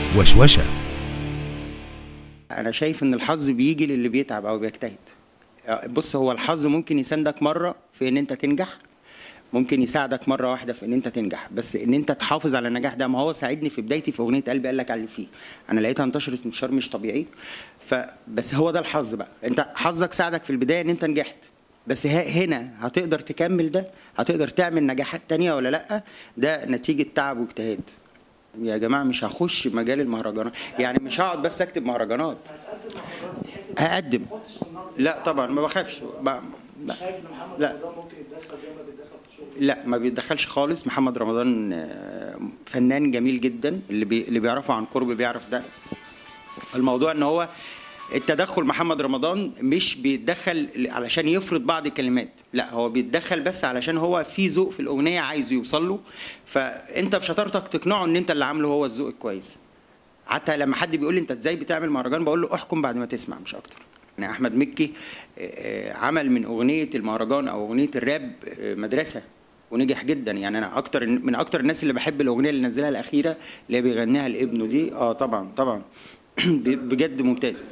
وشوشة انا شايف ان الحظ بيجي للي بيتعب او بيجتهد بص هو الحظ ممكن يساندك مره في ان انت تنجح ممكن يساعدك مره واحده في ان انت تنجح بس ان انت تحافظ على النجاح ده ما هو ساعدني في بدايتي في اغنيه قلبي قال لك على اللي فيه انا لقيتها انتشرت انتشار مش طبيعي فبس هو ده الحظ بقى انت حظك ساعدك في البدايه ان انت نجحت بس ه- هنا هتقدر تكمل ده هتقدر تعمل نجاحات تانية ولا لا ده نتيجه تعب واجتهاد يا جماعه مش هخش مجال المهرجانات يعني مش هقعد بس اكتب مهرجانات هقدم لا طبعا ما بخافش ب- لا لا لا ما بيتدخلش خالص محمد رمضان آه، فنان جميل جدا اللي بي اللي بيعرفه عن قرب بيعرف ده فالموضوع ان هو التدخل محمد رمضان مش بيتدخل علشان يفرض بعض الكلمات لا هو بيتدخل بس علشان هو في ذوق في الاغنيه عايزه يوصل له فانت بشطارتك تقنعه ان انت اللي عامله هو الذوق الكويس حتى لما حد بيقول لي انت ازاي بتعمل مهرجان بقول له احكم بعد ما تسمع مش اكتر يعني احمد مكي آه، عمل من اغنيه المهرجان او اغنيه الراب آه، مدرسه ونجح جدا يعني انا اكتر من اكتر الناس اللي بحب الاغنيه اللي نزلها الاخيره اللي هي بيغنيها لابنه دي اه طبعا طبعا بجد ممتاز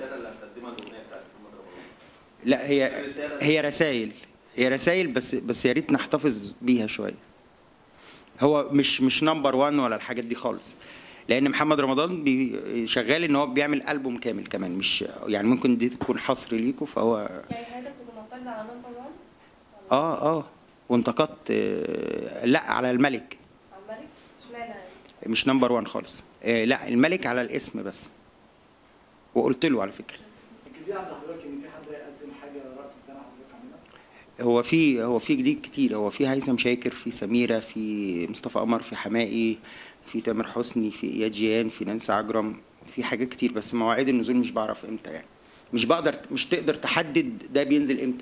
لا هي هي رسائل هي رسائل بس بس يا ريت نحتفظ بيها شويه هو مش مش نمبر 1 ولا الحاجات دي خالص لان محمد رمضان بي- شغال ان هو بيعمل البوم كامل كمان مش يعني ممكن دي تكون حصر ليكوا فهو يعني حضرتك كنت معترض على نمبر 1 اه اه وانتقدت آه، لا على الملك على الملك اشمعنى يعني؟ مش نمبر 1 خالص آه، لا الملك على الاسم بس وقلت له على فكره الجديد عند حضرتك ان في حد هيقدم حاجه راس السنه حضرتك عاملها هو في هو في جديد كتير هو في هيثم شاكر في سميرة في مصطفى قمر في حمائي في تامر حسني في اياد جيان في نانسي عجرم في حاجات كتير بس مواعيد النزول مش بعرف امتى يعني مش بقدر مش تقدر تحدد ده بينزل امتى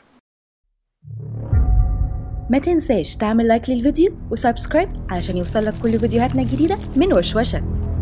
ما تنساش تعمل لايك للفيديو وسبسكرايب علشان يوصلك كل فيديوهاتنا الجديدة من وشوشة